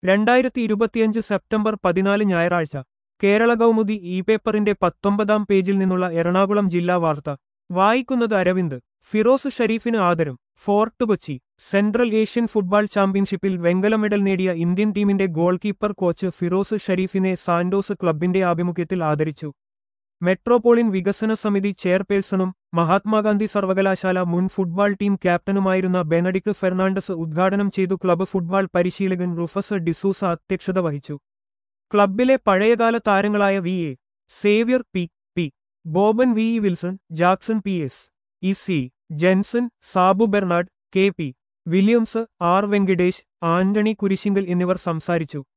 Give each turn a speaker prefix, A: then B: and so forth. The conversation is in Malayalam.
A: രണ്ടായിരത്തി ഇരുപത്തിയഞ്ച് സെപ്റ്റംബർ പതിനാല് ഞായറാഴ്ച കേരള കൗമുദി ഇ പേപ്പറിന്റെ പത്തൊമ്പതാം പേജിൽ നിന്നുള്ള എറണാകുളം ജില്ലാ വാർത്ത വായിക്കുന്നത് അരവിന്ദ് ഫിറോസ് ഷരീഫിന് ആദരം Fort Kochi central Asian football ചാമ്പ്യൻഷിപ്പിൽ വെങ്കല മെഡൽ നേടിയ ഇന്ത്യൻ ടീമിന്റെ ഗോൾ കീപ്പർ കോച്ച് ഫിറോസ് ഷരീഫിനെ സാന്റോസ് ക്ലബിന്റെ ആഭിമുഖ്യത്തിൽ ആദരിച്ചു മെട്രോപോളിൻ വികസന സമിതി ചെയർപേഴ്സണും മഹാത്മാഗാന്ധി സർവകലാശാല മുൻ ഫുട്ബോൾ ടീം ക്യാപ്റ്റനുമായിരുന്ന ബെനഡിക്ട് ഫെർണാണ്ടസ് ഉദ്ഘാടനം ചെയ്തു ക്ലബ്ബ് ഫുട്ബോൾ പരിശീലകൻ റുഫസ് ഡിസൂസ അധ്യക്ഷത വഹിച്ചു ക്ലബ്ബിലെ പഴയകാല താരങ്ങളായ V A Xavier P P Boban V E Wilson Jackson P S E C Jenson Sabu Bernard K P Williams R Venkitesh Antony Kurisingal എന്നിവർ സംസാരിച്ചു